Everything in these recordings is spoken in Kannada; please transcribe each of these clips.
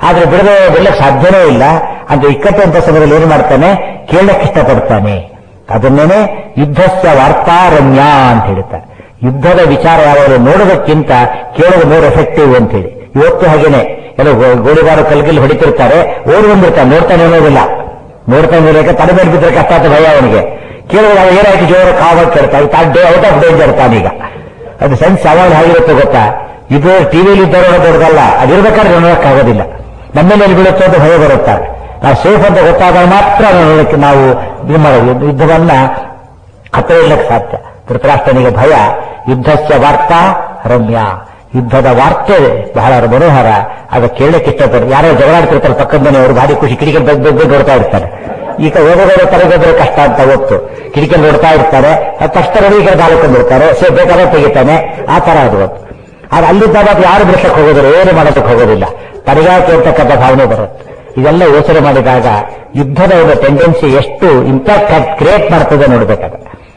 ಆದ್ರೆ ಬಿಡದೆ ಬಿಡ್ಲಕ್ಕೆ ಸಾಧ್ಯನೇ ಇಲ್ಲ ಅಂತ ಇಕ್ಕಟ್ಟು ಅಂತ ಸಮಯದಲ್ಲಿ ಏನು ಮಾಡ್ತಾನೆ ಕೇಳಕ್ಕೆ ಇಷ್ಟಪಡ್ತಾನೆ ಅದನ್ನೇನೆ ಯುದ್ಧಸ್ಯ ವಾರ್ತಾರಮ್ಯ ಅಂತ ಹೇಳ್ತಾರೆ ಯುದ್ಧದ ವಿಚಾರ ಯಾವಾಗಲೂ ನೋಡೋದಕ್ಕಿಂತ ಕೇಳೋದು ಮೋರ್ ಎಫೆಕ್ಟಿವ್ ಅಂತ ಹೇಳಿ ಇವತ್ತು ಹಾಗೇನೆ ಎಲ್ಲ ಗೋಳಿಬಾರು ಕಲ್ಗಿಲ್ಲಿ ಹೊಡಿತಿರ್ತಾರೆ ಓಡಿ ಬಂದಿರ್ತಾನೆ ನೋಡ್ತಾನೆ ಅನ್ನೋದಿಲ್ಲ ನೋಡ್ತಾನೆ ಇರೋಕೆ ತಲೆ ಮೇಲೆ ಬಿದ್ದರೆ ಕಷ್ಟ ಅಂತ ಭಯ ಅವನಿಗೆ ಕೇಳಿದಾಗ ಏನಾಯ್ತು ಜೋರ ಕಾವಾಗಿ ಕೇಳ್ತಾರೆ ತಾನು ಔಟ್ ಆಫ್ ಡೇಂಜರ್ ತಾನೀಗ ಅದು ಸೆನ್ಸ್ ಯಾವಾಗ ಹೇಗಿರುತ್ತೆ ಗೊತ್ತಾ ಇದು ಟಿವಿಯಲ್ಲಿ ಇದ್ದವರ ದೊಡ್ಡದಲ್ಲ ಅದಿರ್ಬೇಕಾದ್ರೆ ನೋಡೋಕ್ಕಾಗೋದಿಲ್ಲ ನಮ್ಮ ಮೇಲೆ ಬೀಳುತ್ತೆ ಅಂತ ಭಯ ಬರುತ್ತಾ ನಾವು ಸೇಫ್ ಅಂತ ಗೊತ್ತಾದಾಗ ಮಾತ್ರ ನೋಡೋದಕ್ಕೆ ನಾವು ಇದು ಮಾಡೋದು ಯುದ್ಧವನ್ನ ಹತ್ತಿರ ಇಲ್ಲಕ್ಕೆ ಸಾಧ್ಯ ಧೃತರಾಷ್ಟ್ರನಿಗೆ ಭಯ ಯುದ್ಧಸ್ಯ ವಾರ್ತಾ ರಮ್ಯ ಯುದ್ಧದ ವಾರ್ತೆ ಬಹಳ ಮನೋಹರ ಅದು ಕೇಳಕ್ಕೆ ಇಷ್ಟಪಟ್ಟು ಯಾರೋ ಜಗಳಾಡ್ತಿರ್ತಾರೆ ಪಕ್ಕದ ಮನೆಯವರು ಭಾರಿ ಖುಷಿ ಕಿಡಿಕೆ ಬಗ್ಗೆ ನೋಡ್ತಾ ಇರ್ತಾರೆ ಈಗ ಓದೋದರ ತಲೆಗೋದ್ರೆ ಕಷ್ಟ ಅಂತ ಗೊತ್ತು ಕಿಡಿಕೆ ನೋಡ್ತಾ ಇರ್ತಾರೆ ಅದು ತಕ್ಷಣ ಈ ಕಡೆ ಬಾಲಕೊಂಡು ಬಿಡ್ತಾರೆ ಸೇ ಬೇಕಾದ್ರೆ ತೆಗಿತಾನೆ ಆ ತರ ಅದು ಗೊತ್ತು ಆದ್ರೆ ಅಲ್ಲಿದ್ದಾಗ ಅದು ಯಾರು ಬಿಡಿಸಕ್ಕೆ ಹೋಗೋದಿಲ್ಲ ಏನು ಮಾಡೋದಕ್ಕೆ ಹೋಗೋದಿಲ್ಲ ತಡೆಗಾಕೆ ಅಂತಕ್ಕಂಥ ಭಾವನೆ ಬರುತ್ತೆ ಇದೆಲ್ಲ ಯೋಚನೆ ಮಾಡಿದಾಗ ಯುದ್ಧದ ಒಂದು ಟೆಂಡೆನ್ಸಿ ಎಷ್ಟು ಇಂಪ್ಯಾಕ್ಟ್ ಕ್ರಿಯೇಟ್ ಮಾಡ್ತದೆ ನೋಡ್ಬೇಕಾದ್ರೆ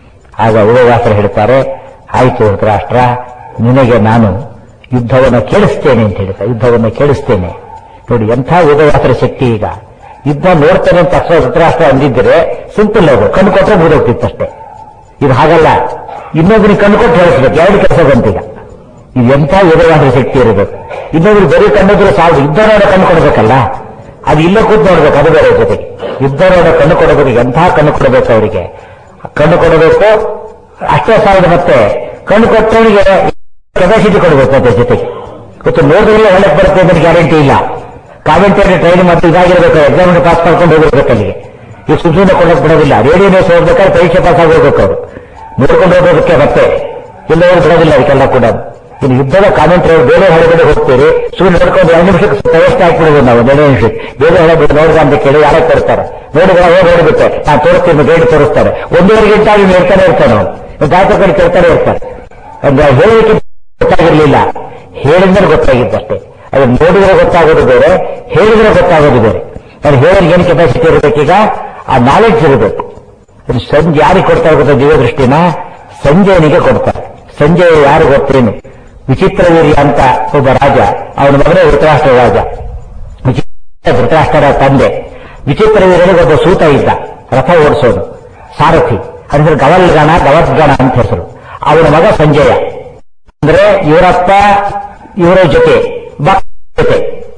ಆಗ ಉದಯವಾಸರು ಹೇಳ್ತಾರೆ ಆಯ್ತು ಧೃತರಾಷ್ಟ್ರ ನಿನಗೆ ನಾನು ಯುದ್ಧವನ್ನು ಕೇಳಿಸ್ತೇನೆ ಅಂತ ಹೇಳ್ತಾರೆ ಯುದ್ಧವನ್ನು ಕೇಳಿಸ್ತೇನೆ ನೋಡಿ ಎಂಥ ಉದಯವಾಸರ ಶಕ್ತಿ ಈಗ ಯುದ್ಧ ನೋಡ್ತೇನೆ ಅಂತ ತಕ್ಷಣ ಧೃತರಾಷ್ಟ್ರ ಅಂದಿದ್ದರೆ ಸಿಂಪಲ್ ಅದು ಕಣ್ಣು ಕೊಟ್ಟರೆ ಮುಗಿದೋಗ್ತಿತ್ತಷ್ಟೇ ಇದು ಹಾಗಲ್ಲ ಇನ್ನೊಬ್ಬರಿಗೆ ಕಣ್ಣು ಕೊಟ್ಟು ಹೇಳಿಸ್ಬೇಕು ಎರಡು ಕೆಲಸ ಬಂತೀಗ ಇದು ಎಂಥ ಉದಯವಾಸರ ಶಕ್ತಿ ಇರಬೇಕು ಇನ್ನೊಬ್ರು ಬರೀ ಕಣ್ಣಿದ್ರೆ ಸಾಕು ಯುದ್ಧ ನೋಡೋ ಕಣ್ಣು ಕೊಡಬೇಕಲ್ಲ ಅದು ಇಲ್ಲೇ ಕೂತ್ ನೋಡ್ಬೇಕು ಅದು ಬೇರೆ ಜೊತೆಗೆ ಯುದ್ಧ ನೋಡೋ ಕಣ್ಣು ಕೊಡಬೇಕು ಎಂಥ ಕಣ್ಣು ಕೊಡಬೇಕು ಅವರಿಗೆ ಕಣ್ಣು ಕೊಡಬೇಕು ಅಷ್ಟೇ ಸಾವಿರ ಮತ್ತೆ ಕಣ್ಣು ಕೊಟ್ಟವನಿಗೆ ಕೆಪಾಸಿಟಿ ಕೊಡಬೇಕು ಅದ್ರ ಜೊತೆಗೆ ಗೊತ್ತು ನೋಡಿದ್ರೆ ಒಳಗೆ ಬರುತ್ತೆ ಅಂತ ಗ್ಯಾರಂಟಿ ಇಲ್ಲ ಕಾಮೆಂಟೇಟರ್ ಟ್ರೈನ್ ಮಾಡಿ ಇದಾಗಿರ್ಬೇಕು ಎಕ್ಸಾಮ್ ಪಾಸ್ ಮಾಡ್ಕೊಂಡು ಹೋಗಿರ್ಬೇಕು ಅಲ್ಲಿಗೆ ಈಗ ಸುಮ್ಮನೆ ಕೊಡಕ್ ಬಿಡೋದಿಲ್ಲ ರೇಡಿಯೋ ನ್ಯೂಸ್ ಹೋಗ್ಬೇಕಾದ್ರೆ ಪರೀಕ್ಷೆ ಪಾಸ್ ಆಗೋಗ್ಬೇಕು ಅವರು ನೋಡ್ಕೊಂಡು ಹೋಗೋದಕ್ಕೆ ಮತ್ತೆ ಎಲ್ಲರೂ ಬಿಡೋದಿಲ್ಲ ಅದಕ್ಕೆಲ್ಲ ಕೂಡ ಇನ್ನು ಯುದ್ಧದ ಕಾಮೆಂಟ್ರಿ ಬೇರೆ ಹೊರಗಡೆ ಹೋಗ್ತೀರಿ ಸುಮ್ಮನೆ ನೋಡ್ಕೊಂಡು ಎರಡು ನಿಮಿಷಕ್ಕೆ ಪ್ರವೇಶ ಹಾಕ್ಬಿಡೋದು ನಾವು ಎರಡು ನಿಮಿಷಕ್ಕೆ ಬೇರೆ ಹೊರಗಡೆ ನೋಡಿದ ಅಂತ ಕೇಳಿ ಯಾರೋ ತೋರಿಸ್ತಾರೆ ನೋಡಿದ್ರೆ ಹೋಗಿ ನೋಡ್ಬಿಟ್ಟು ನಾನು ತೋರಿಸ್ತೀನಿ ಗೈಡ್ ತೋರಿಸ್ತಾರೆ ಒಂದೂವರೆ ಗಂಟೆ ಆಗಿ ಹೇಳ್ತಾನೆ ಇರ್ತಾನೆ ಅವನು ಗಾಯಕ ಕಡೆ ಕೇಳ್ತಾನೆ ಇರ್ತಾರೆ ಅಂದ್ರೆ ಹೇಳಲಿಕ್ಕೆ ಗೊತ್ತಾಗಿರ್ಲಿಲ್ಲ ಹೇಳಿದ್ರೆ ಗೊತ್ತಾಗಿದ್ದಷ್ಟೇ ಅದು ನೋಡಿದ್ರೆ ಗೊತ್ತಾಗೋದು ಬೇರೆ ಹೇಳಿದ್ರೆ ಗೊತ್ತಾಗೋದು ಬೇರೆ ಅದು ಹೇಳೋರಿಗೆ ಏನು ಕೆಪಾಸಿಟಿ ಇರಬೇಕೀಗ ಆ ನಾಲೆಡ್ಜ್ ಇರಬೇಕು ಅದು ಸಂಜೆ ಯಾರಿಗೆ ಕೊಡ್ತಾರೆ ಗೊತ್ತಾ ದಿವ್ಯ ದೃಷ್ಟಿನ ಸಂಜಯನಿಗೆ ಕೊಡ್ತಾರೆ ಸಂಜಯ್ ಯಾರು ಗೊತ್ತೇನು ವಿಚಿತ್ರ ವೀರ್ಯ ಅಂತ ಒಬ್ಬ ರಾಜ ಅವನ ಮಗನೇ ಧೃತರಾಷ್ಟ್ರ ರಾಜ ವಿಚಿತ್ರ ಧೃತರಾಷ್ಟ್ರರ ತಂದೆ ವಿಚಿತ್ರ ವೀರನಿಗೆ ಒಬ್ಬ ಸೂತ ಇದ್ದ ರಥ ಓಡಿಸೋದು ಸಾರಥಿ ಅಂದ್ರೆ ಗವಲ್ಗಣ ಗವದ್ಗಣ ಅಂತ ಹೆಸರು ಅವನ ಮಗ ಸಂಜಯ ಅಂದ್ರೆ ಇವರಪ್ಪ ಇವರ ಜೊತೆ ಬ ಜೊತೆ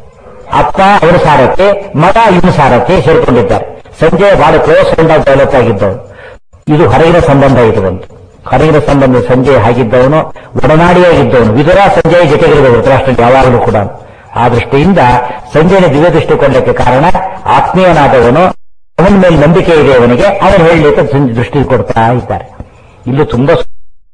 ಅಪ್ಪ ಅವರ ಸಾರಥಿ ಮಗ ಇವನ ಸಾರಥಿ ಸೇರ್ಕೊಂಡಿದ್ದಾರೆ ಸಂಜಯ ಬಹಳ ಕ್ಲೋಸ್ ಫ್ರೆಂಡ್ ಆಗಿ ಡೆವಲಪ್ ಆಗಿದ್ದವನು ಇದು ಹೊರಗಿನ ಸಂಬಂಧ ಇದು ಒಂದು ಹೊರಗಿನ ಸಂಬಂಧ ಸಂಜಯ್ ಆಗಿದ್ದವನು ಒಡನಾಡಿಯಾಗಿದ್ದವನು ವಿದುರ ಸಂಜಯ್ ಜೊತೆಗಿರಬೇಕು ಧೃತರಾಷ್ಟ್ರ ಯಾವಾಗಲೂ ಕೂಡ ಆ ದೃಷ್ಟಿಯಿಂದ ಸಂಜಯನ ದಿವ್ಯ ದೃಷ್ಟಿ ಕೊಡಲಿಕ್ಕೆ ಕಾರಣ ಆತ್ಮೀಯನಾದವನು ಅವನ ಮೇಲೆ ನಂಬಿಕೆ ಇದೆ ಅವನಿಗೆ ಅವನು ಹೇಳಲಿಕ್ಕೆ ಸಂಜೆ ದೃಷ್ಟಿ ಕೊಡ್ತಾ ಇದ್ದಾರೆ ಇಲ್ಲೂ ತುಂಬಾ ಸು-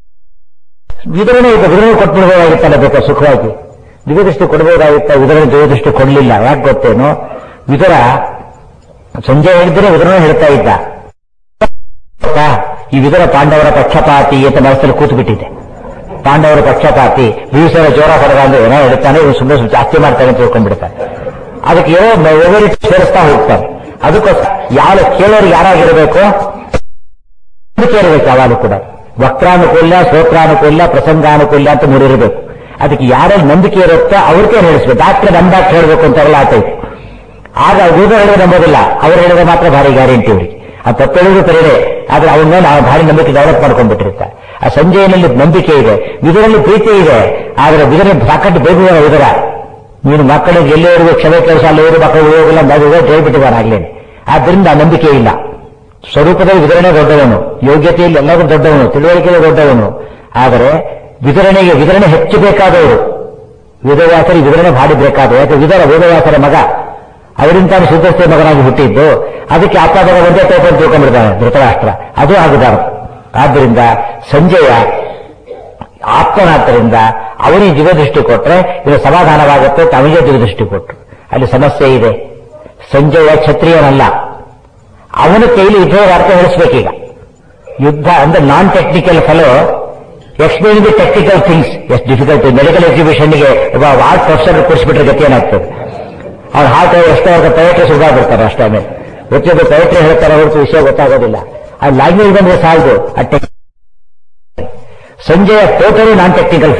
ವಿದುರನೇ ಇದೆ ವಿದುರನೇ ಕೊಟ್ಬಿಡ್ಬೋದಾಗಿತ್ತಲ್ಲ ಬೇಕಾ ಸುಖವಾಗಿ ದಿವ್ಯ ದೃಷ್ಟಿ ಕೊಡಬಹುದಾಗಿತ್ತ ವಿದುರನ ದಿವ್ಯ ದೃಷ್ಟಿ ಕೊಡಲಿಲ್ಲ ಯಾಕೆ ಗೊತ್ತೇನು ವಿದುರ ಸಂಜೆ ಹೇಳಿದ್ರೆ ವಿದುರನೇ ಹೇಳ್ತಾ ಇದ್ದ ಗೊತ್ತಾ? ಈ ವಿದುರ ಪಾಂಡವರ ಪಕ್ಷಪಾತಿ ಅಂತ ಮನಸ್ಸಲ್ಲಿ ಕೂತು ಬಿಟ್ಟಿದೆ ಪಾಂಡವರ ಪಕ್ಷಪಾತಿ ಭೀಷಣ ಜೋರ ಹೊಡೆದ ಅಂದ್ರೆ ಏನೋ ಹೇಳ್ತಾನೆ ಇವ್ನು ಸುಮ್ಮನೆ ಸ್ವಲ್ಪ ಜಾಸ್ತಿ ಮಾಡ್ತಾನೆ ಅಂತ ತಿಳ್ಕೊಂಡ್ಬಿಡ್ತಾನೆ ಅದಕ್ಕೆ ಏನೋ ಒಬ್ಬರಿ ಸೇರಿಸ್ತಾ ಹೋಗ್ತಾರೆ ಅದಕ್ಕೋಸ್ಕರ ಯಾವ ಕೇಳೋರಿಗೆ ಯಾರಾಗಿರಬೇಕು ನಂಬಿಕೆ ಇರಬೇಕು ಯಾವಾಗಲೂ ಕೂಡ ವಕ್ರಾನುಕೂಲ ಶ್ರೋತ್ರಾನುಕೂಲ ಪ್ರಸಂಗಾನುಕೂಲ ಅಂತ ಮೂರಿರಬೇಕು ಅದಕ್ಕೆ ಯಾರಲ್ಲಿ ನಂಬಿಕೆ ಇರುತ್ತೋ ಅವ್ರಿಗೆ ಹೇಳಿಸ್ಬೇಕು ಡಾಕ್ಟರ್ ನಮ್ಮ ಡಾಕ್ಟರ್ ಹೇಳಬೇಕು ಅಂತಾರಲ್ಲ ಆ ಟೈಪ್ ಆಗ ಉಳಿದ ಹೇಳಿದ್ರೆ ನಂಬೋದಿಲ್ಲ ಅವ್ರು ಹೇಳಿದ್ರೆ ಮಾತ್ರ ಭಾರಿ ಗ್ಯಾರಂಟಿ ಅವರಿಗೆ ಆ ತಪ್ಪು ಹೇಳಿದ್ರು ಸರಿಯೇ ಆದ್ರೆ ಅವನ ಮೇಲೆ ಆ ಭಾರಿ ನಂಬಿಕೆ ಡೆವಲಪ್ ಮಾಡ್ಕೊಂಡ್ಬಿಟ್ಟಿರ್ತಾರೆ ಆ ಸಂಜಯನಲ್ಲಿ ನಂಬಿಕೆ ಇದೆ ಇದರಲ್ಲಿ ಪ್ರೀತಿ ಇದೆ ಆದ್ರೆ ಇದರಲ್ಲಿ ಸಾಕಷ್ಟು ಬೇಗುವ ಇದರ ನೀನು ಮಕ್ಕಳಿಗೆ ಎಲ್ಲಿವರೆಗೂ ಕ್ಷಮೆ ಕೆಲಸ ಅಲ್ಲಿವರು ಮಕ್ಕಳು ಹೋಗಿಲ್ಲ ಅಂತ ಹೇಳ್ಬಿಟ್ಟಿದ್ದಾನೆ ಆಗ್ಲೇನೆ ಆದ್ರಿಂದ ಆ ನಂಬಿಕೆ ಇಲ್ಲ ಸ್ವರೂಪದಲ್ಲಿ ವಿತರಣೆ ದೊಡ್ಡವನು ಯೋಗ್ಯತೆಯಲ್ಲಿ ಎಲ್ಲರೂ ದೊಡ್ಡವನು ತಿಳುವಳಿಕೆಯಲ್ಲಿ ದೊಡ್ಡವನು ಆದರೆ ವಿತರಣೆಗೆ ವಿತರಣೆ ಹೆಚ್ಚು ಬೇಕಾದವರು ವೇದವ್ಯಾಸರಿಗೆ ವಿತರಣೆ ಭಾರಿ ಬೇಕಾದವು ಯಾಕೆ ವಿದರ ವೇದವ್ಯಾಸರ ಮಗ ಅವರಿಂದ ಸುದರ್ಶನ ಮಗನಾಗಿ ಹುಟ್ಟಿದ್ದು ಅದಕ್ಕೆ ಅಪ್ಪ ಮಗ ಒಂದೇ ಟೈಪ್ ಅಂತ ತಿಳ್ಕೊಂಡಿರ್ತಾನೆ ಧೃತರಾಷ್ಟ್ರ ಅದು ಆಗಬಾರದು ಆದ್ದರಿಂದ ಸಂಜಯ ಆಪ್ತನಾದ್ದರಿಂದ ಅವನಿಗೆ ದಿವ್ಯದೃಷ್ಟಿ ಕೊಟ್ರೆ ಇದು ಸಮಾಧಾನವಾಗುತ್ತೆ ತಮಗೆ ದಿವ್ಯದೃಷ್ಟಿ ಕೊಟ್ಟರು ಅಲ್ಲಿ ಸಮಸ್ಯೆ ಇದೆ ಸಂಜಯ ಕ್ಷತ್ರಿಯನಲ್ಲ ಅವನ ಕೈಲಿ ಯುದ್ಧದ ಅರ್ಥ ಹೇಳಿಸ್ಬೇಕೀಗ ಯುದ್ಧ ಅಂದ್ರೆ non technical fellow explain the technical things ಎಷ್ಟು ಡಿಫಿಕಲ್ಟ್ ಮೆಡಿಕಲ್ ಎಕ್ಸಿಬಿಷನ್ಗೆ ಒಬ್ಬ ಆರ್ಟ್ ಪ್ರೊಫೆಸರ್ ಕೂರಿಸ್ಬಿಟ್ರೆ ಗತಿ ಏನಾಗ್ತದೆ ಅವ್ರು ಹಾಟ್ ಎಷ್ಟೋ ಅವ್ರಿಗೆ ಪೈಟ್ರಿ ಸುಧಾರ್ಬಿಡ್ತಾರೆ ಅಷ್ಟೇ ಆಮೇಲೆ ಪ್ರತಿಯೊಬ್ಬರು ಪೈಟ್ರಿ ಹೇಳ್ತಾರೆ ಹೊರತು ವಿಷಯ ಗೊತ್ತಾಗೋದಿಲ್ಲ ಆ ಲ್ಯಾಂಗ್ವೇಜ್ ಬಂದ್ರೆ ಸಾಲದು ಆ tech Sanjaya totally non technical fellow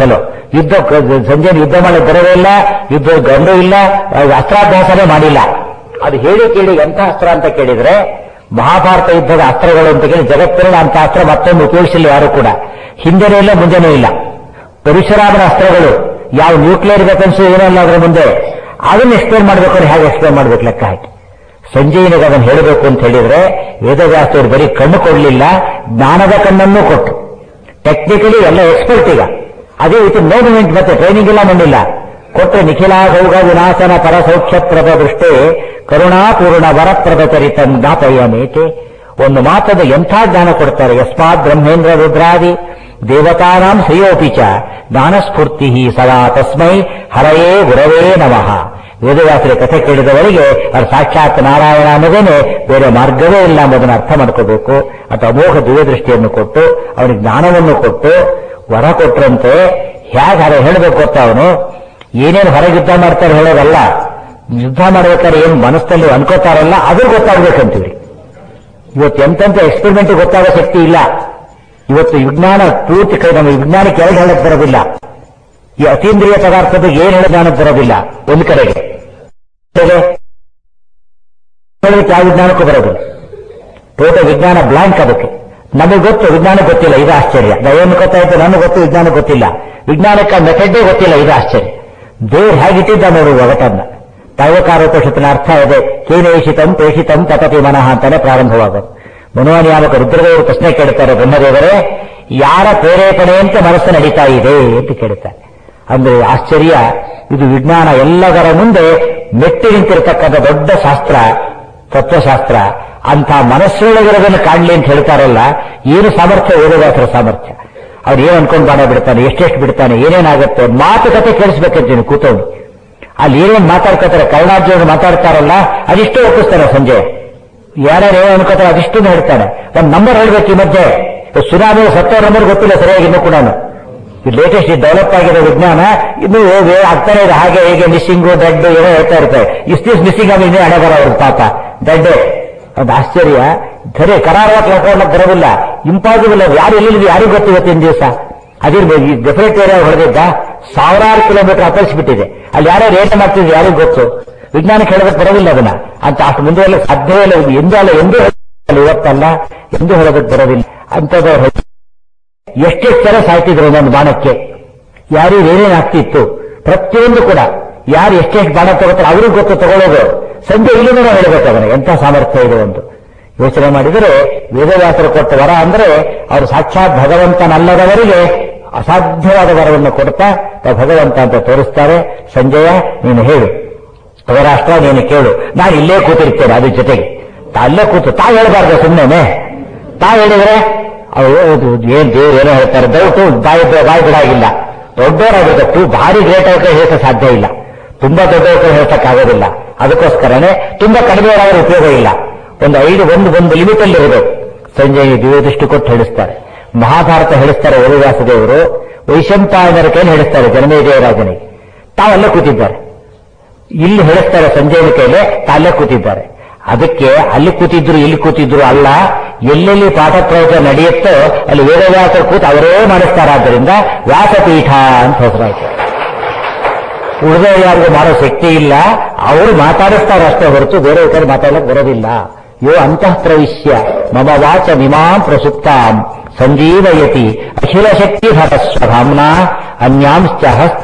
ಯುದ್ಧ ಸಂಜೆ ಯುದ್ಧ ಮಾಡಕ್ಕೆ ಬರೋದೇ ಇಲ್ಲ ಯುದ್ಧ ಗಂಡು ಇಲ್ಲ ಅಸ್ತ್ರಾಭ್ಯಾಸನೇ ಮಾಡಿಲ್ಲ ಅದು ಹೇಳಿ ಕೇಳಿ ಎಂಥ ಅಸ್ತ್ರ ಅಂತ ಕೇಳಿದ್ರೆ ಮಹಾಭಾರತ ಯುದ್ಧದ ಅಸ್ತ್ರಗಳು ಅಂತ ಕೇಳಿ ಜಗತ್ತಿನ ಅಂತ ಅಸ್ತ್ರ ಮತ್ತೊಂದು ಉಪಯೋಗಿಸಿಲ್ಲ ಯಾರು ಕೂಡ ಹಿಂದೆನೂ ಇಲ್ಲ ಮುಂದೆನೂ ಇಲ್ಲ ಪರಶುರಾಮನ ಅಸ್ತ್ರಗಳು ಯಾವ ನ್ಯೂಕ್ಲಿಯರ್ ವೆಪನ್ಸ್ ಏನಲ್ಲ ಅದರ ಮುಂದೆ ಅದನ್ನ ಎಕ್ಸ್ಪ್ಲೇನ್ ಮಾಡಬೇಕು ಅಂದ್ರೆ ಹೇಗೆ ಎಕ್ಸ್ಪ್ಲೇನ್ ಮಾಡ್ಬೇಕು ಲೆಕ್ಕ ಹಾಕಿ ಸಂಜೀವಿನಿಗೆ ಅದನ್ನು ಹೇಳಬೇಕು ಅಂತ ಹೇಳಿದ್ರೆ ವೇದವ್ಯಾಸರು ಬರೀ ಕಣ್ಣು ಕೊಡಲಿಲ್ಲ ಜ್ಞಾನದ ಕಣ್ಣನ್ನು ಕೊಟ್ಟು ಟೆಕ್ನಿಕಲಿ ಎಲ್ಲ ಎಕ್ಸ್ಪರ್ಟ್ ಈಗ ಅದೇ ಇದು ನೋ ಮೂಮೆಂಟ್ ಮತ್ತೆ ಟ್ರೈನಿಂಗ್ ಇಲ್ಲ ಮಣ್ಣಿಲ್ಲ ಕೊಟ್ಟರೆ ನಿಖಿಲ ಗೌಗ ವಿನಾಶನ ಪರ ಸೌಖ್ಯಪ್ರದ ದೃಷ್ಟೇ ಕರುಣಾಪೂರ್ಣ ವರಪ್ರದ ಚರಿತ ಜ್ಞಾಪಯಮೇತೆ ಒಂದು ಮಾತದ ಎಂಥ ಜ್ಞಾನ ಕೊಡ್ತಾರೆ ಯಸ್ಮಾತ್ ಬ್ರಹ್ಮೇಂದ್ರ ರುದ್ರಾದಿ ದೇವತಾನಾಂ ಶ್ರೇಯೋಪಿ ಚ ಜ್ಞಾನಸ್ಫೂರ್ತಿ ಸದಾ ತಸ್ಮೈ ಹರಯೇ ಗುರವೇ ನಮಃ ವೇದವ್ಯಾಸರ ಕಥೆ ಕೇಳಿದವರಿಗೆ ಅವ್ರು ಸಾಕ್ಷಾತ್ ನಾರಾಯಣ ಅನ್ನೋದೇನೆ ಬೇರೆ ಮಾರ್ಗವೇ ಇಲ್ಲ ಎಂಬುದನ್ನು ಅರ್ಥ ಮಾಡ್ಕೋಬೇಕು ಅಥವಾ ಅಮೋಘ ದಿವ್ಯ ದೃಷ್ಟಿಯನ್ನು ಕೊಟ್ಟು ಅವನಿಗೆ ಜ್ಞಾನವನ್ನು ಕೊಟ್ಟು ವರ ಕೊಟ್ಟರಂತೆ ಹೇಗೆ ಹರ ಹೇಳಬೇಕು ಗೊತ್ತ ಅವನು ಏನೇನು ಹೊರಗೆ ಯುದ್ಧ ಮಾಡ್ತಾರೆ ಹೇಳೋದಲ್ಲ ಯುದ್ಧ ಮಾಡ್ಬೇಕಾದ್ರೆ ಏನು ಮನಸ್ಸಲ್ಲಿ ಅನ್ಕೋತಾರಲ್ಲ ಅದು ಗೊತ್ತಾಗ್ಬೇಕಂತೀವಿ ಇವತ್ತು ಎಂತೆಂತ ಎಕ್ಸ್ಪೆರಿಮೆಂಟ್ ಗೊತ್ತಾಗೋ ಶಕ್ತಿ ಇಲ್ಲ ಇವತ್ತು ವಿಜ್ಞಾನ ಪೂರ್ತಿ ಕೈ ನಮ್ಮ ವಿಜ್ಞಾನಕ್ಕೆ ಎರಡು ಹೇಳಕ್ ಬರೋದಿಲ್ಲ ಈ ಅತೀಂದ್ರಿಯ ಪದಾರ್ಥದ ಏನು ಹೇಳೋ ಜ್ಞಾನಕ್ಕೆ ಬರೋದಿಲ್ಲ ಒಂದು ಕಡೆಗೆ ಹೇಗೆ? ಹೇಳೋದಕ್ಕೆ ಯಾವ ವಿಜ್ಞಾನಕ್ಕೂ ಬರೋದಿಲ್ಲ ಟೋಟಲ್ ವಿಜ್ಞಾನ ಬ್ಲಾಂಕ್ ಅದಕ್ಕೆ ನಮಗೆ ಗೊತ್ತು ವಿಜ್ಞಾನ ಗೊತ್ತಿಲ್ಲ ಇದು ಆಶ್ಚರ್ಯ ಏನು ಗೊತ್ತಾಯ್ತು ನನಗೆ ಗೊತ್ತು ವಿಜ್ಞಾನ ಗೊತ್ತಿಲ್ಲ ವಿಜ್ಞಾನಕ್ಕೆ ಮೆಥಡೇ ಗೊತ್ತಿಲ್ಲ ಇದು ಆಶ್ಚರ್ಯ ದೇವ್ರು ಹೇಗಿಟ್ಟಿದ್ದ ನೋಡು ಒಗಟನ್ನ ದೈವಕಾರೋಪನಿಷತ್ತಿನ ಅರ್ಥ ಇದೆ ಕೇನೇಷಿತಂ ಪ್ರೇಷಿತಂ ತಪತಿ ಮನಃ ಅಂತಾನೆ ಪ್ರಾರಂಭವಾಗೋದು ಮನೋನಿಯಾಮಕ ರುದ್ರದೇವರು ಪ್ರಶ್ನೆ ಕೇಳ್ತಾರೆ ಬ್ರಹ್ಮದೇವರೇ ಯಾರ ಪ್ರೇರೇಪಣೆಯಂತೆ ಮನಸ್ಸು ನಡೀತಾ ಇದೆ ಅಂತ ಕೇಳುತ್ತಾರೆ ಅಂದ್ರೆ ಆಶ್ಚರ್ಯ ಇದು ವಿಜ್ಞಾನ ಎಲ್ಲದರ ಮುಂದೆ ಮೆಟ್ಟಿ ನಿಂತಿರತಕ್ಕಂಥ ದೊಡ್ಡ ಶಾಸ್ತ್ರ ತತ್ವಶಾಸ್ತ್ರ ಅಂಥ ಮನಸ್ಸೊಳಗಿರೋದನ್ನು ಕಾಣಲಿ ಅಂತ ಹೇಳ್ತಾರಲ್ಲ ಏನು ಸಾಮರ್ಥ್ಯ ವೇದವ್ಯಾಸರ ಸಾಮರ್ಥ್ಯ ಅವ್ರು ಏನ್ ಅನ್ಕೊಂಡ್ ಬಾಣ ಬಿಡ್ತಾನೆ ಎಷ್ಟೆಷ್ಟು ಬಿಡ್ತಾನೆ ಏನೇನಾಗುತ್ತೆ ಮಾತುಕತೆ ಕೇಳಿಸ್ಬೇಕಂತೀನಿ ಕೂತವ್ನು ಅಲ್ಲಿ ಏನೇನ್ ಮಾತಾಡ್ಕೋತಾರೆ ಕರುಣಾರ್ಜುನ ಮಾತಾಡ್ತಾರಲ್ಲ ಅದಿಷ್ಟು ಒಪ್ಪಿಸ್ತಾರೆ ಸಂಜೆ ಯಾರ್ಯಾರು ಏನೋ ಅನ್ಕೋತಾರೆ ಅದಿಷ್ಟು ಹೇಳ್ತಾನೆ ಒಂದ್ ನಂಬರ್ ಹೇಳ್ಬೇಕು ಈ ಮಧ್ಯೆ ಸುನಾಮಿ ಸತ್ತೋರ್ ನಂಬರ್ ಗೊತ್ತಿಲ್ಲ ಸರಿಯಾಗಿ ಇನ್ನೂ ಕೂಡ ಈ ಲೇಟೆಸ್ಟ್ ಡೆವಲಪ್ ಆಗಿರೋ ವಿಜ್ಞಾನ ಇನ್ನು ವೇ- ಆಗ್ತಾನೆ ಇದೆ ಹಾಗೆ ಹೇಗೆ ಮಿಸ್ಸಿಂಗು ಡೆಡ್ ಏನೋ ಹೇಳ್ತಾ ಇರ್ತಾರೆ ಇಷ್ಟಿಸ್ ಮಿಸ್ಸಿಂಗ್ ಆಗಿ ಇನ್ನೇ ಹಣೆ ಬರ ಅವ್ರ ಪಾಪ ಡೆಡ್ ಅದು ಆಶ್ಚರ್ಯ ಖರೆ ಕರಾರವಾಗಿ ಕಳ್ಕೊಳ್ಳಕ್ ಬರೋದಿಲ್ಲ ಇಂಪಾಸಿಬಲ್ ಯಾರು ಎಲ್ಲಿದೆ ಯಾರಿಗೂ ಗೊತ್ತು ಇವತ್ತಿನ ದಿವಸ ಅದಿರ್ಬೋದು ಈ ಡೆಫಿನೆಟ್ ಏರಿಯಾ ಹೊಡೆದಿದ್ದ ಸಾವಿರಾರು ಕಿಲೋಮೀಟರ್ ಅಪರಿಸಿಬಿಟ್ಟಿದೆ ಅಲ್ಲಿ ಯಾರ್ಯಾರು ಏಟ ಮಾಡ್ತಿದ್ರು ಯಾರಿಗೂ ಗೊತ್ತು ವಿಜ್ಞಾನಕ್ಕೆ ಹೇಳೋದಕ್ಕೆ ಬರೋದಿಲ್ಲ ಅದನ್ನ ಅಂತ ಅಷ್ಟು ಮುಂದೆ ಸಾಧ್ಯವೇ ಇಲ್ಲ ಇದು ಎಂದೂ ಅಲ್ಲ ಎಂದೂ ಹೇಳೋದಿಲ್ಲ, ಇವತ್ತಲ್ಲ ಎಂದೂ ಹೇಳೋದಕ್ಕೆ ಬರೋದಿಲ್ಲ ಅಂಥದ್ದು ಎಷ್ಟೆಷ್ಟು ಜನ ಸಾಯ್ತಿದ್ರು ಒಂದೊಂದು ಬಾಣಕ್ಕೆ ಯಾರು ಏನೇನು ಆಗ್ತಿತ್ತು ಪ್ರತಿಯೊಂದು ಕೂಡ ಯಾರು ಎಷ್ಟೆಷ್ಟು ಬಾಣ ತಗೋತಾರೆ ಅವ್ರಿಗೆ ಗೊತ್ತು ತಗೊಳ್ಳೋದು ಸಂಜೆ ಇಲ್ಲಿಂದ ಹೇಳಬೇಕು ಅವನ ಎಂಥ ಸಾಮರ್ಥ್ಯ ಇದೆ ಒಂದು ಯೋಚನೆ ಮಾಡಿದರೆ ವೇದವ್ಯಾಸರು ಕೊಟ್ಟ ವರ ಅಂದ್ರೆ ಅವರು ಸಾಕ್ಷಾತ್ ಭಗವಂತನಲ್ಲದವರಿಗೆ ಅಸಾಧ್ಯವಾದ ವರವನ್ನು ಕೊಡ್ತಾ ತಾವು ಭಗವಂತ ಅಂತ ತೋರಿಸ್ತಾರೆ ಸಂಜಯ ನೀನು ಹೇಳು ಅವರಾಷ್ಟ್ರ ನೀನು ಕೇಳು ನಾನು ಇಲ್ಲೇ ಕೂತಿರ್ತೇನೆ ಅದ್ರ ಜೊತೆಗೆ ತಾ ಅಲ್ಲೇ ಕೂತು ತಾ ಹೇಳ್ಬಾರ್ದು ಸುಮ್ಮನೆ ತಾ ಹೇಳಿದ್ರೆ ಅವರು ಏನ್ ದೇವ್ರು ಏನೋ ಹೇಳ್ತಾರೆ ದಯವಿಟ್ಟು ಬಾಯಿ ಬಾಯಿ ಬಿಡಾಗಿಲ್ಲ ದೊಡ್ಡವರಾಗಿರ್ಬೇಕು ಭಾರಿ ಗ್ರೇಟ್ ಅವ್ರ ಹೇಳಕ್ಕೆ ಸಾಧ್ಯ ಇಲ್ಲ ತುಂಬಾ ದೊಡ್ಡವ್ರ ಹೇಳ್ಸಕ್ ಆಗೋದಿಲ್ಲ ಅದಕ್ಕೋಸ್ಕರನೇ ತುಂಬಾ ಕಡಿಮೆಯವರಾದ್ರೆ ಉಪಯೋಗ ಇಲ್ಲ ಒಂದು ಐದು ಒಂದು ಒಂದು ಲಿಮಿಟ್ ಅಲ್ಲಿ ಇರಬೇಕು ಸಂಜಯ್ ದಿವ್ಯ ದೃಷ್ಟಿ ಕೊಟ್ಟು ಹೇಳಿಸ್ತಾರೆ ಮಹಾಭಾರತ ಹೇಳಿಸ್ತಾರೆ ವೇದವ್ಯಾಸ ದೇವರು ವೈಶಂಪಾಯನರ ಕೈಲಿ ಹೇಳಿಸ್ತಾರೆ ಜನಮೇಜಯರಾಜನಿಗೆ ತಾವಲ್ಲೇ ಕೂತಿದ್ದಾರೆ ಇಲ್ಲಿ ಹೇಳಿಸ್ತಾರೆ ಸಂಜಯನ ಕೈಲಿ ತಾಲ್ಲೇ ಕೂತಿದ್ದಾರೆ ಅದಕ್ಕೆ ಅಲ್ಲಿ ಕೂತಿದ್ರು ಇಲ್ಲಿ ಕೂತಿದ್ರು ಅಲ್ಲ ಎಲ್ಲೆಲ್ಲಿ ಪಾಠ ಪ್ರವಚನ ನಡೆಯುತ್ತೋ ಅಲ್ಲಿ ವೇದವ್ಯಾಸರು ಕೂತು ಅವರೇ ಮಾಡಿಸ್ತಾರಾದ್ದರಿಂದ ವ್ಯಾಸಪೀಠ ಅಂತ ಹೆಸರಾಯ್ತು ಉಳಿದ ಯಾರಿಗೂ ಮಾಡೋ ಶಕ್ತಿ ಇಲ್ಲ ಅವರು ಮಾತಾಡಿಸ್ತಾರೆ ಅಷ್ಟೇ ಹೊರತು ಬೇರೆ ಕಡೆ ಮಾತಾಡಕ್ ಬರೋದಿಲ್ಲ ಯೋ ಅಂತಃ ಪ್ರವಿಶ್ಯ ಮಮ ವಾಚ ನಿಮಾಂ ಪ್ರಸುಪ್ತಾಂ ಸಂಜೀವಯತಿ ಅಖಿಲ ಶಕ್ತಿ ಸ್ವಧಾಮ್ನ ಅನ್ಯಾಂಶ್ಚ ಹಸ್ತ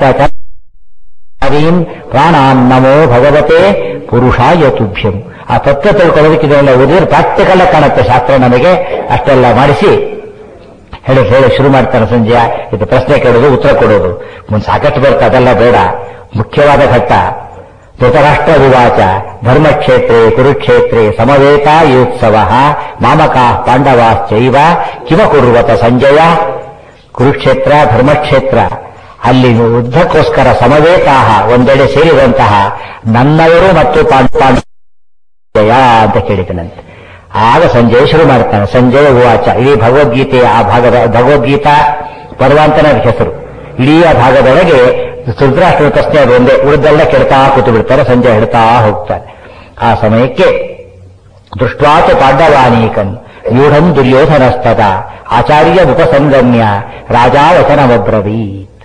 ಹರೀಂ ಪ್ರಾಣಾನ್ ನಮೋ ಭಗವತೆ ಪುರುಷಾಯ ತುಭ್ಯಂ ಆ ತತ್ವ ತಿಳ್ಕೊಳ್ಳೋದಕ್ಕೆ ಇದೆಲ್ಲ ಓದಿದ್ರೆ ಪ್ರಾಕ್ಟಿಕಲ್ ಕಾಣುತ್ತೆ ಶಾಸ್ತ್ರ ನಮಗೆ ಅಷ್ಟೆಲ್ಲ ಮಾಡಿಸಿ ಹೇಳಿ ಹೇಳಿ ಶುರು ಮಾಡ್ತಾನೆ ಸಂಜಯ ಇದು ಪ್ರಶ್ನೆ ಕೇಳೋದು ಉತ್ತರ ಕೊಡೋದು ಮುಂದೆ ಸಾಕಷ್ಟು ಬರುತ್ತೆ ಅದೆಲ್ಲ ಬೇಡ ಮುಖ್ಯವಾದ ಘಟ್ಟ ಧೃತರಾಷ್ಟ್ರ ವಿವಾಚ ಧರ್ಮಕ್ಷೇತ್ರೆ ಕುರುಕ್ಷೇತ್ರೆ ಸಮವೇತ ಯೋತ್ಸವ ಮಾಮಕಾ ಪಾಂಡವಾಶ್ಚೈವ ಕಿಮ ಕುರ್ವತ ಸಂಜಯ ಕುರುಕ್ಷೇತ್ರ ಧರ್ಮಕ್ಷೇತ್ರ ಅಲ್ಲಿ ಯುದ್ಧಕ್ಕೋಸ್ಕರ ಸಮವೇತಾಹ ಒಂದೆಡೆ ಸೇರಿದಂತಹ ನನ್ನವರು ಮತ್ತು ಪಾಂಡ ಜಯ ಅಂತ ಕೇಳಿದನಂತೆ ಆಗ ಸಂಜಯ್ ಶುರು ಮಾಡ್ತಾನೆ ಸಂಜಯ ಉವಾಚ ಇಡೀ ಭಗವದ್ಗೀತೆಯ ಆ ಭಾಗದ ಭಗವದ್ಗೀತಾ ಪರ್ವಾಂತನ ಹೆಸರು ಇಡೀ ಆ ಭಾಗದೊಳಗೆ ಧೃತರಾಷ್ಟ್ರದ ಪ್ರಶ್ನೆ ಅದು ಒಂದೇ ಉಳಿದೆಲ್ಲ ಕೆಡ್ತಾ ಕೂತು ಬಿಡ್ತಾರೆ ಸಂಜೆ ಹೇಳ್ತಾ ಹೋಗ್ತಾರೆ ಆ ಸಮಯಕ್ಕೆ ದೃಷ್ಟ್ವಾಚ ಪಾಂಡವಾನೀಕನ್ ವ್ಯೂಢಂ ದುರ್ಯೋಧನಸ್ತದ ಆಚಾರ್ಯ ಉಪಸಂಗಮ್ಯ ರಾಜಾವಚನವಬ್ರವೀತ್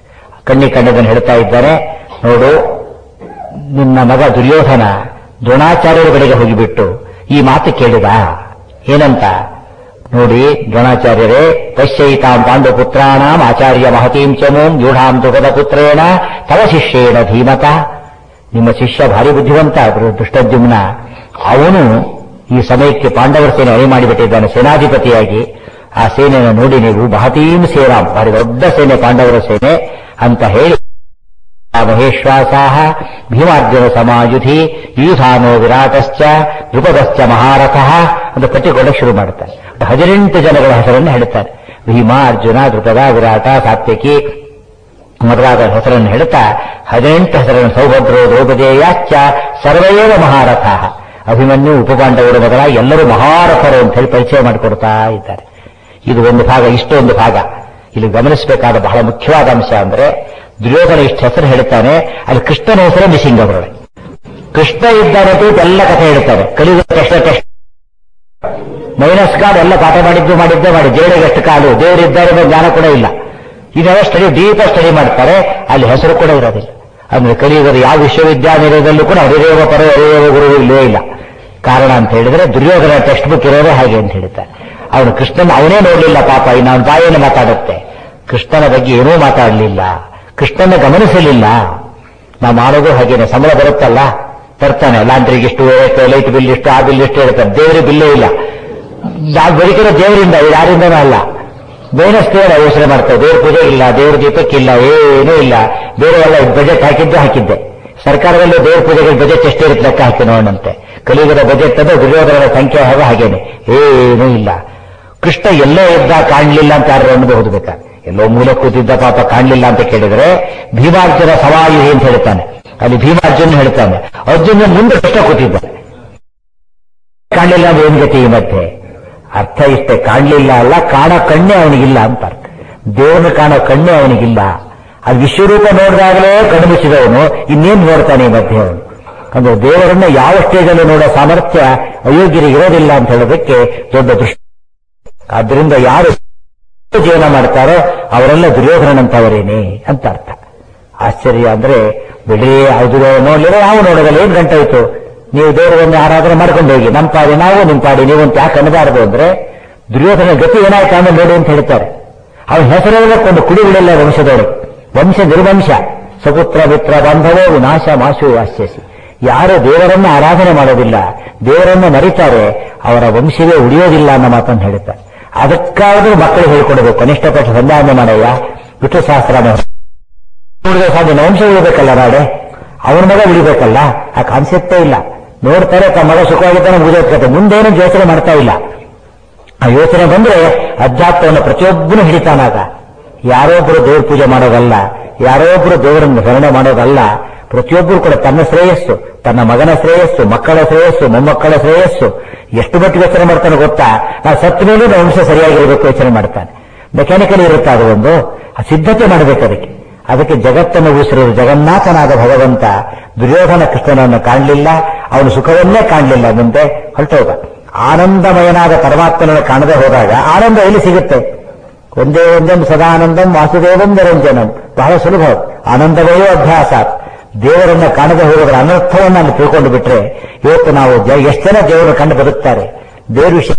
ಕಣ್ಣಿ ಕಂಡದನ್ನು ಹೇಳ್ತಾ ಇದ್ದಾನೆ ನೋಡು ನಿನ್ನ ಮಗ ದುರ್ಯೋಧನ ದ್ರೋಣಾಚಾರ್ಯರ ಕಡೆಗೆ ಹೋಗಿಬಿಟ್ಟು ಈ ಮಾತು ಕೇಳಿದ ಏನಂತ ನೋಡಿ ದ್ರೋಣಾಚಾರ್ಯರೇ ಪಶ್ಯೈತಾಂ ಪಾಂಡುಪುತ್ರಾಣಾಂ ಆಚಾರ್ಯ ಮಹತೀಂ ಚಮೂಂ ಯೂಢಾಂ ದುಗದ ಪುತ್ರೇಣ ತವ ಶಿಷ್ಯೇಣ ಧೀಮತ ನಿಮ್ಮ ಶಿಷ್ಯ ಭಾರಿ ಬುದ್ಧಿವಂತ ದುಷ್ಟದ್ಯುಮ್ನ ಅವನು ಈ ಸಮಯಕ್ಕೆ ಪಾಂಡವರ ಸೇನೆ ಅಣಿ ಮಾಡಿಬಿಟ್ಟಿದ್ದಾನೆ ಸೇನಾಧಿಪತಿಯಾಗಿ ಆ ಸೇನೆಯನ್ನು ನೋಡಿ ನೀವು ಮಹತೀಂ ಸೇರಾಂ ಭಾರಿ ದೊಡ್ಡ ಸೇನೆ ಪಾಂಡವರ ಸೇನೆ ಅಂತ ಹೇಳಿ ಮಹೇಶ್ವಾಸಾಹ ಭೀಮಾರ್ಜುನ ಸಮಾಯುಧಿ ಯೂಧಾನೋ ವಿರಾಟಶ್ಚ ನೃಪದಶ್ಚ ಮಹಾರಥಃ ಅಂತ ಪಟ್ಟಿಕೊಳ್ಳಕ್ಕೆ ಶುರು ಮಾಡ್ತಾರೆ ಹದಿನೆಂಟು ಜನಗಳ ಹೆಸರನ್ನು ಹೇಳ್ತಾರೆ ಭೀಮ ಅರ್ಜುನ ದ್ರುಪದ ವಿರಾಟ ಸಾತ್ವಿಕಿ ಮೊದಲಾದ ಹೆಸರನ್ನು ಹೇಳ್ತಾ ಹದಿನೆಂಟು ಹೆಸರನ್ನು ಸೌಭದ್ರೋ ದ್ರೌಪದೇಯಾಚ್ಚ ಸರ್ವೇವ ಮಹಾರಥ ಅಭಿಮನ್ಯು ಉಪಪಾಂಡವರು ಮೊದಲಾಗಿ ಎಲ್ಲರೂ ಮಹಾರಥರು ಅಂತ ಹೇಳಿ ಪರಿಚಯ ಮಾಡಿಕೊಡ್ತಾ ಇದ್ದಾರೆ ಇದು ಒಂದು ಭಾಗ ಇಷ್ಟೊಂದು ಭಾಗ ಇಲ್ಲಿ ಗಮನಿಸಬೇಕಾದ ಬಹಳ ಮುಖ್ಯವಾದ ಅಂಶ ಅಂದ್ರೆ ದುರ್ಯೋಧನ ಇಷ್ಟು ಹೆಸರು ಹೇಳ್ತಾನೆ ಅಲ್ಲಿ ಕೃಷ್ಣನ ಹೆಸರೇ ಮಿಸಿಂಗ್ ಅವರೊಳಗೆ ಕೃಷ್ಣ ಇದ್ದಾನೆ ಅಂತ ಎಲ್ಲ ಕಥೆ ಹೇಳ್ತಾರೆ ಕಲಿಯುಗ ಟೆಸ್ಟ್ ಟೆಸ್ಟ್ ಮೈನಸ್ ಗಾಡ್ ಎಲ್ಲ ಪಾಠ ಮಾಡಿದ್ದು ಮಾಡಿದ್ದೇ ಮಾಡಿ ದೇವರಿಗೆ ಎಷ್ಟು ಕಾಲು ದೇವರಿದ್ದಾರೆ ಅನ್ನೋ ಜ್ಞಾನ ಕೂಡ ಇಲ್ಲ ಇದೆಲ್ಲ ಸ್ಟಡಿ ಡೀಪ್ ಸ್ಟಡಿ ಮಾಡ್ತಾರೆ ಅಲ್ಲಿ ಹೆಸರು ಕೂಡ ಇರೋದಿಲ್ಲ ಅಂದ್ರೆ ಕಲಿಯುಗದ ಯಾವ ವಿಶ್ವವಿದ್ಯಾನಿಲಯದಲ್ಲೂ ಕೂಡ ಹರಿದೇವ ಪರ ಹರಿದೇವ ಗುರು ಇಲ್ಲೇ ಇಲ್ಲ ಕಾರಣ ಅಂತ ಹೇಳಿದ್ರೆ ದುರ್ಯೋಧನ ಟೆಕ್ಸ್ಟ್ ಬುಕ್ ಇರೋದೇ ಹಾಗೆ ಅಂತ ಹೇಳ್ತಾರೆ ಅವನು ಕೃಷ್ಣನ ಅವನೇ ನೋಡಲಿಲ್ಲ ಪಾಪ ಇನ್ನು ಅವನ ಬಾಯನ್ನು ಮಾತಾಡುತ್ತೆ ಕೃಷ್ಣನ ಬಗ್ಗೆ ಏನೂ ಮಾತಾಡಲಿಲ್ಲ ಕೃಷ್ಣನ ಗಮನಿಸಲಿಲ್ಲ ನಾವು ಮಾಡೋದು ಹಾಗೇನೆ ಸಂಬಳ ಬರುತ್ತಲ್ಲ ತರ್ತಾನೆ ಲಾಂಡ್ರಿಗೆ ಇಷ್ಟು ಲೈಟ್ ಬಿಲ್ ಇಷ್ಟು ಆ ಬಿಲ್ ಇಷ್ಟು ಹೇಳ್ತಾನೆ ದೇವರಿಗೆ ಬಿಲ್ಲೇ ಇಲ್ಲ ನಾವು ಬದುಕಿರೋ ದೇವರಿಂದ ಯಾರಿಂದನೂ ಅಲ್ಲ ಬೋನಸ್ ದೇವರ ಯೋಚನೆ ಮಾಡ್ತಾರೆ ದೇವ್ರ ಪೂಜೆ ಇಲ್ಲ ದೇವ್ರ ದೀಪಕ್ಕಿಲ್ಲ ಏನೂ ಇಲ್ಲ ಬೇರೆಲ್ಲ ಬಜೆಟ್ ಹಾಕಿದ್ದೆ ಹಾಕಿದ್ದೆ ಸರ್ಕಾರದಲ್ಲಿ ದೇವ್ರ ಪೂಜೆಗೆ ಬಜೆಟ್ ಎಷ್ಟೇ ಇರುತ್ತೆ ಲೆಕ್ಕ ಹಾಕಿ ನೋಡಂತೆ ಕಲಿಯುಗದ ಬಜೆಟ್ ಅದು ದುರ್ಯೋಧನರ ಸಂಖ್ಯೆ ಹಾಗೆ ಹಾಗೇನೆ ಏನೂ ಇಲ್ಲ ಕೃಷ್ಣ ಎಲ್ಲೋ ಇದ್ದ ಕಾಣಲಿಲ್ಲ ಅಂತ ಯಾರು ಅನ್ಬಹುದು ಬೇಕಾ ಎಲ್ಲೋ ಮೂಲೆ ಕೂತಿದ್ದ ಪಾಪ ಕಾಣಲಿಲ್ಲ ಅಂತ ಕೇಳಿದ್ರೆ ಭೀಮಾರ್ಜುನ ಸವಾಯುಹಿ ಅಂತ ಹೇಳ್ತಾನೆ ಅಲ್ಲಿ ಭೀಮಾರ್ಜುನ ಹೇಳ್ತಾನೆ ಅರ್ಜುನ ಮುಂದೆ ಕೃಷ್ಣ ಕೂತಿದ್ದಾನೆ ಕಾಣಲಿಲ್ಲ ಅಂದ್ರೆ ಏನ್ ಗತಿ ಈ ಮಧ್ಯೆ ಅರ್ಥ ಇಷ್ಟೇ ಕಾಣಲಿಲ್ಲ ಅಲ್ಲ ಕಾಣೋ ಕಣ್ಣೆ ಅವನಿಗಿಲ್ಲ ಅಂತ ಅರ್ಥ ದೇವರನ್ನು ಕಾಣೋ ಕಣ್ಣೆ ಅವನಿಗಿಲ್ಲ ಅದು ವಿಶ್ವರೂಪ ನೋಡಿದಾಗಲೇ ಕಣ್ಣು ಮುಚ್ಚಿದವನು ಇನ್ನೇನ್ ನೋಡ್ತಾನೆ ಈ ಮಧ್ಯೆ ಅವನು ಅಂದ್ರೆ ದೇವರನ್ನ ಯಾವ ಸ್ಟೇಜಲ್ಲಿ ನೋಡೋ ಸಾಮರ್ಥ್ಯ ಅಯೋಗ್ಯರಿಗೆ ಇರೋದಿಲ್ಲ ಅಂತ ಹೇಳೋದಕ್ಕೆ ದೊಡ್ಡ ದೃಷ್ಟಿ ಆದ್ರಿಂದ ಯಾರು ಜೀವನ ಮಾಡ್ತಾರೋ ಅವರೆಲ್ಲ ದುರ್ಯೋಧನಂತವರೇನೆ ಅಂತ ಅರ್ಥ ಆಶ್ಚರ್ಯ ಅಂದ್ರೆ ಬಿಡಿ ಅದು ನೋಡ್ಲಿರೋ ಯಾವ ನೋಡೋದಲ್ಲ ಏನ್ ಗಂಟೆ ಆಯ್ತು ನೀವು ದೇವರನ್ನು ಆರಾಧನೆ ಮಾಡ್ಕೊಂಡು ಹೋಗಿ ನಮ್ಮ ಪಾಡಿ ನಾವು ನಿಮ್ಮ ಪಾಡಿ ನೀವು ಅಂತ ಯಾಕೆ ಅನ್ನಬಾರದು ಅಂದ್ರೆ ದುರ್ಯೋಧನ ಗತಿ ಏನಾಯ್ತು ಆಮೇಲೆ ನೋಡಿ ಅಂತ ಹೇಳ್ತಾರೆ ಅವನ ಹೆಸರೇ ಕೊಂಡು ಕುಡಿಗಳಿಲ್ಲ ವಂಶದವರು ವಂಶ ನಿರ್ವಂಶ ಸಪುತ್ರ ಮಿತ್ರ ಬಾಂಧವೋ ವಿನಾಶ ಮಾಶು ವಾಸ್ಯಸಿ ಯಾರು ದೇವರನ್ನ ಆರಾಧನೆ ಮಾಡೋದಿಲ್ಲ ದೇವರನ್ನ ಮರಿತಾರೆ ಅವರ ವಂಶವೇ ಉಳಿಯೋದಿಲ್ಲ ಅನ್ನೋ ಮಾತನ್ನು ಹೇಳುತ್ತಾರೆ ಅದಕ್ಕಾದ್ರೂ ಮಕ್ಕಳು ಹೇಳ್ಕೊಡ್ಬೇಕು ಕನಿಷ್ಠ ಪಕ್ಷ ಸಂಧಾನ ಮಾಡಯ್ಯ ವಿಷ್ಣು ಸಹಸ್ರ ನೋಡಿದ್ರೆ ಸಾಧ್ಯ ವಂಶ ಉಳಿಬೇಕಲ್ಲ ನಾಡೆ ಅವನ ಮಗ ಉಳಿಬೇಕಲ್ಲ ಆ ಕಾನ್ಸೆಪ್ಟೇ ಇಲ್ಲ ನೋಡ್ತಾರೆ ತಮ್ಮ ಮಗ ಸುಖವಾಗಿದ್ದಾನೆ ಮುಗಿದೋಗ್ತದೆ ಮುಂದೇನು ಯೋಚನೆ ಮಾಡ್ತಾ ಇಲ್ಲ ಆ ಯೋಚನೆ ಬಂದ್ರೆ ಅಧ್ಯಾತ್ಮವನ್ನು ಪ್ರತಿಯೊಬ್ಬನು ಹಿಡಿತಾನಾಗ ಯಾರೊಬ್ಬರು ದೇವ್ರ ಪೂಜೆ ಮಾಡೋದಲ್ಲ ಯಾರೊಬ್ಬರು ದೇವರನ್ನು ಸ್ಮರಣೆ ಮಾಡೋದಲ್ಲ ಪ್ರತಿಯೊಬ್ಬರು ಕೂಡ ತನ್ನ ಶ್ರೇಯಸ್ಸು ತನ್ನ ಮಗನ ಶ್ರೇಯಸ್ಸು ಮಕ್ಕಳ ಶ್ರೇಯಸ್ಸು ಮೊಮ್ಮಕ್ಕಳ ಶ್ರೇಯಸ್ಸು ಎಷ್ಟು ಮಟ್ಟಿಗೆ ಯೋಚನೆ ಮಾಡ್ತಾನೆ ಗೊತ್ತಾ ನಾವು ಸತ್ತ ಮೇಲೂ ನಮ್ಮ ವಂಶ ಸರಿಯಾಗಿರಬೇಕು ಯೋಚನೆ ಮಾಡ್ತಾನೆ ಮೆಕ್ಯಾನಿಕಲ್ ಇರುತ್ತೆ ಅದು ಒಂದು ಆ ಸಿದ್ಧತೆ ಮಾಡಬೇಕು ಅದಕ್ಕೆ ಅದಕ್ಕೆ ಜಗತ್ತನ್ನು ಉಸಿರಿರು ಜಗನ್ನಾಥನಾದ ಭಗವಂತ ದುರ್ಯೋಧನ ಕೃಷ್ಣನನ್ನು ಕಾಣಲಿಲ್ಲ ಅವನು ಸುಖವನ್ನೇ ಕಾಣಲಿಲ್ಲ ಮುಂದೆ ಹೊರಟೋಗ ಆನಂದಮಯನಾದ ಪರಮಾತ್ಮನನ್ನು ಕಾಣದೆ ಹೋದಾಗ ಆನಂದ ಎಲ್ಲಿ ಸಿಗುತ್ತೆ ಒಂದೇ ಒಂದಂ ಸದಾನಂದಂ ವಾಸುದೇವಂ ನಿರಂಜನಂ ಬಹಳ ಸುಲಭ ಆನಂದವಯೋ ಅಭ್ಯಾಸ ದೇವರನ್ನ ಕಾಣದೆ ಹೋಗೋದ್ರ ಅನರ್ಥವನ್ನು ಅಲ್ಲಿ ತಿಳ್ಕೊಂಡು ಬಿಟ್ರೆ ಇವತ್ತು ನಾವು ಜ- ಎಷ್ಟು ಜನ ದೇವರು ಕಂಡು ಬದುಕ್ತಾರೆ ದೇವ್ರ ವಿಷಯ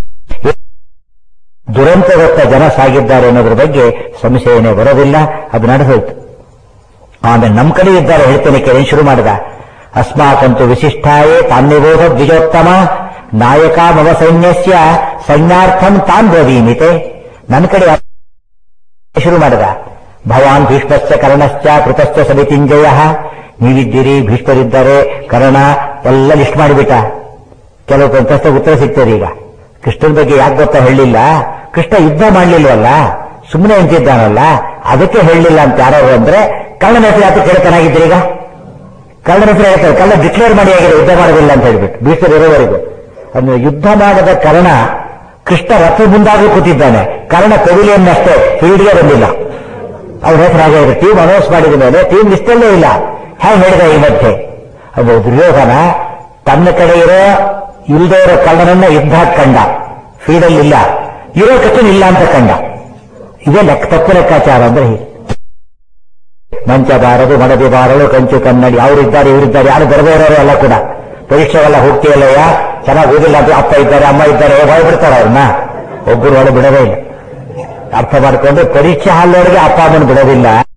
ದುರಂತದತ್ತ ಜನ ಸಾಗಿದ್ದಾರೆ ಅನ್ನೋದ್ರ ಬಗ್ಗೆ ಸಂಶಯನೇ ಬರೋದಿಲ್ಲ ಅದು ನಡೆದೋಯ್ತು ಆಮೇಲೆ ನಮ್ಮ ಕಡೆ ಇದ್ದಾರೆ ಹೇಳ್ತೇನೆ ಕೇಳಿ ಶುರು ಮಾಡಿದ ಅಸ್ಮಾಕಂತು ವಿಶಿಷ್ಟಾಯೇ ತಾನ್ನಿರೋಧ ದ್ವಿಜೋತ್ತಮ ನಾಯಕ ಮಮ ಸೈನ್ಯಸ್ಯ ಸೈನ್ಯಾರ್ಥಂ ತಾನ್ ಬ್ರವೀಮಿತೆ ನನ್ನ ಕಡೆ ಶುರು ಮಾಡಿದ ಭವಾನ್ ಭೀಷ್ಮಶ್ಚ ಕರ್ಣಶ್ಚ ಕೃತಶ್ಚ ಸಮಿತಿಂಜಯ ನೀವಿದ್ದೀರಿ ಭೀಷ್ಮರಿದ್ದಾರೆ ಕರ್ಣ ಎಲ್ಲ ಲಿಸ್ಟ್ ಮಾಡಿಬಿಟ್ಟ ಕೆಲವು ಪ್ರಶ್ನೆ ಉತ್ತರ ಸಿಗ್ತದೆ ಈಗ ಕೃಷ್ಣನ ಬಗ್ಗೆ ಯಾಕೆ ಗೊತ್ತಾ ಹೇಳಲಿಲ್ಲ ಕೃಷ್ಣ ಯುದ್ಧ ಮಾಡಲಿಲ್ವಲ್ಲ ಸುಮ್ಮನೆ ನಿಂತಿದ್ದಾನಲ್ಲ ಅದಕ್ಕೆ ಹೇಳಲಿಲ್ಲ ಅಂತ ಯಾರು ಅಂದ್ರೆ ಕಳ್ಳನ ಹೆಸರು ಯಾಕೆ ಕೇಳ್ತಾನಾಗಿದ್ದೀರಿ ಈಗ ಕಳ್ಳನ ಹೆಸರು ಹೇಳ್ತಾರೆ ಕಳ್ಳ ಡಿಕ್ಲೇರ್ ಮಾಡಿ ಆಗಿದೆ ಯುದ್ಧ ಮಾಡೋದಿಲ್ಲ ಅಂತ ಹೇಳ್ಬಿಟ್ಟು ಭೀಷ್ಮರು ಇರೋವರೆಗೂ ಅಂದ್ರೆ ಯುದ್ಧ ಮಾಡದ ಕರ್ಣ ಕೃಷ್ಣ ರಥ ಮುಂದಾಗಿ ಕೂತಿದ್ದಾನೆ ಕರ್ಣ ಪೆವಿಲಿಯನ್ ಅಷ್ಟೇ ಫೀಲ್ಡ್ಗೆ ಬಂದಿಲ್ಲ ಅವ್ರ ಹೆಸರು ಹಾಗೆ ಇದೆ ಟೀಮ್ ಅನೌನ್ಸ್ ಮಾಡಿದ ಮೇಲೆ ಟೀಮ್ ಲಿಸ್ಟಲ್ಲೇ ಇಲ್ಲ ಹೇಗೆ ಹೇಳಿದ ಈ ಮಧ್ಯೆ ಅದು ದುರ್ಯೋಧನ ತನ್ನ ಕಡೆ ಇರೋ ಇಲ್ಲದೆ ಇರೋ ಕಳ್ಳನನ್ನ ಯುದ್ಧ ಕಂಡ ಫೀಲ್ಡಲ್ಲಿ ಇಲ್ಲ ಇರೋ ಕೃಷ್ಣನ್ ಇಲ್ಲ ಅಂತ ಕಂಡ ಇದೇ ಲೆಕ್ಕ ತಪ್ಪು ಲೆಕ್ಕಾಚಾರ ಅಂದ್ರೆ ಹೀಗೆ ಮಂಚ ಬಾರದು ಮಡದಿ ಬಾರಳು ಕಂಚು ಕನ್ನಡಿ ಅವರಿದ್ದಾರೆ ಇವರಿದ್ದಾರೆ ಯಾರು ಬರದೇ ಇರೋರು ಎಲ್ಲ ಕೂಡ ಪರೀಕ್ಷೆಗೆಲ್ಲ ಹೋಗ್ತೀಯಲ್ಲಯ್ಯ ಚೆನ್ನಾಗಿ ಓದಿಲ್ಲ ಅಂತ ಅಪ್ಪ ಇದ್ದಾರೆ ಅಮ್ಮ ಇದ್ದಾರೆ ಹೋಗ್ಬಿಡ್ತಾರೆ ಅವ್ರನ್ನ ಒಬ್ಬರು ಒಳಗೆ ಬಿಡೋದೇ ಇಲ್ಲ ಅರ್ಥ ಮಾಡ್ಕೊಂಡು ಪರೀಕ್ಷೆ ಹಾಲೋರಿಗೆ ಅಪ್ಪ ಅಮ್ಮನ ಬಿಡೋದಿಲ್ಲ